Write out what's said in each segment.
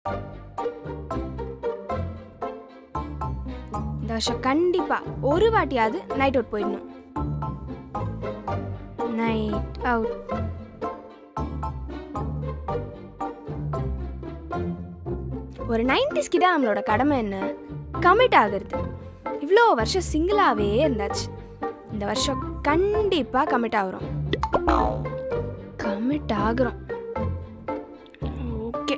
இந்த வருஷம் கண்டிப்பா ஒரு வாட்டியாவது நைட் அவுட் போயிடணும் நைட் அவுட் ஒரு நைன்டிஸ் கிட்ட நம்மளோட கடமை என்ன கமிட் ஆகுறது இவ்வளோ வருஷம் சிங்கிளாகவே இருந்தாச்சு இந்த வருஷம் கண்டிப்பாக கமிட் ஆகுறோம் கமிட் ஆகுறோம் ஓகே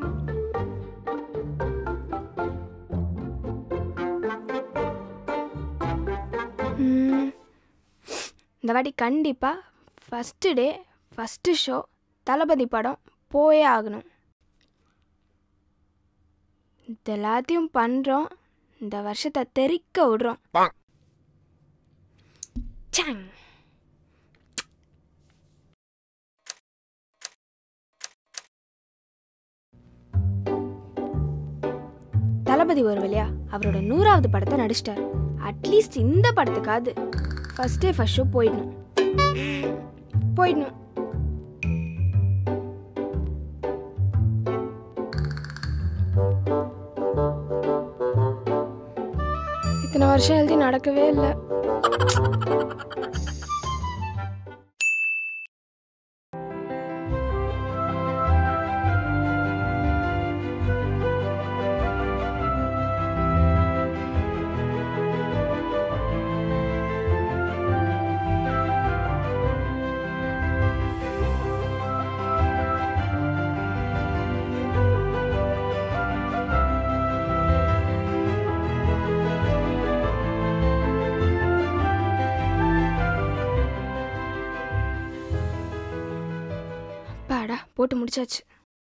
ம், இந்த வாட்டி கண்டிப்பாக first day first show Thalapathy படம் போயே ஆகணும் இது எல்லாத்தையும் பண்ணுறோம் இந்த வருஷத்தை தெறிக்க விடுறோம் சாங் தளபதி ஒரு வழியா அவரோட நூறாவது படத்தை நடிச்சிட்டார் அட்லீஸ்ட் இந்த படத்துக்காவது ஃபர்ஸ்ட் டே ஃபர்ஸ்ட் ஷோ போயிடணும் போயிடணும் இத்தனை வருஷம் எழுதி நடக்கவே இல்லை பாடா போட்டு முடிச்சாச்சு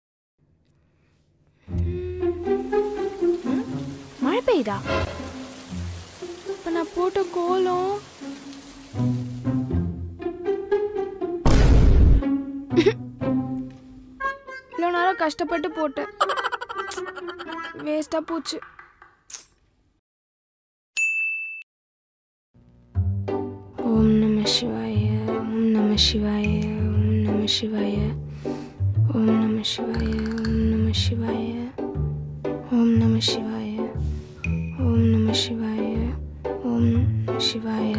ம், மழை பெய்யுதா இப்ப நான் போட்ட கோலம் இவ்வளோ நேரம் கஷ்டப்பட்டு போட்டேன் வேஸ்டா போச்சு ஓம் நம சிவாய ஓம் நம சிவாய ஓம் நம சிவாய ஓம் நம சிவாய ஓம் நம சிவாய ஓம் நம சிவாய ஓம் நம சிவாய ஓம் சிவாய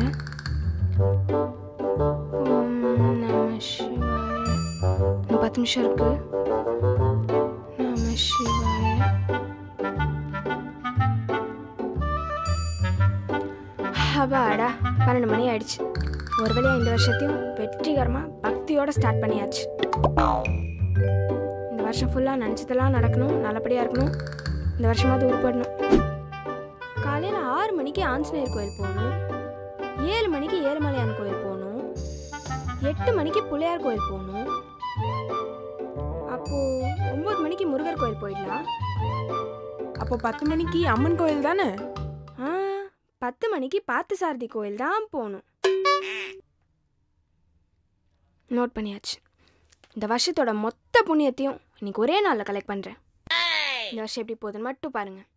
ஓம் நம சிவாய இன்னும் பத்து நிமிஷம் இருக்கு நம சிவாய அப்பாடா பன்னெண்டு மணி ஆயிடுச்சு ஒரு வழியா இந்த வருஷத்தையும் வெற்றிகரமாக பக்தியோட ஸ்டார்ட் பண்ணியாச்சு இந்த வருஷம் ஃபுல்லாக நினச்சதெல்லாம் நடக்கணும் நல்லபடியாக இருக்கணும் இந்த வருஷமாவது உருப்படணும் காலையில் ஆறு மணிக்கு ஆஞ்சநேயர் கோயில் போகணும் ஏழு மணிக்கு ஏழுமலையான் கோயில் போகணும் எட்டு மணிக்கு பிள்ளையார் கோயில் போகணும் அப்போது ஒம்பது மணிக்கு முருகர் கோயில் போயிடலாம் அப்போ பத்து மணிக்கு அம்மன் கோயில் தானே ஆ பத்து மணிக்கு பார்த்தசாரதி கோயில் தான் போகணும் நோட் பண்ணியாச்சு இந்த வருஷத்தோட மொத்த புண்ணியத்தையும் இன்னைக்கு ஒரே நாளில் கலெக்ட் பண்ணுறேன் இந்த வருஷம் எப்படி போகுதுன்னு மட்டும் பாருங்கள்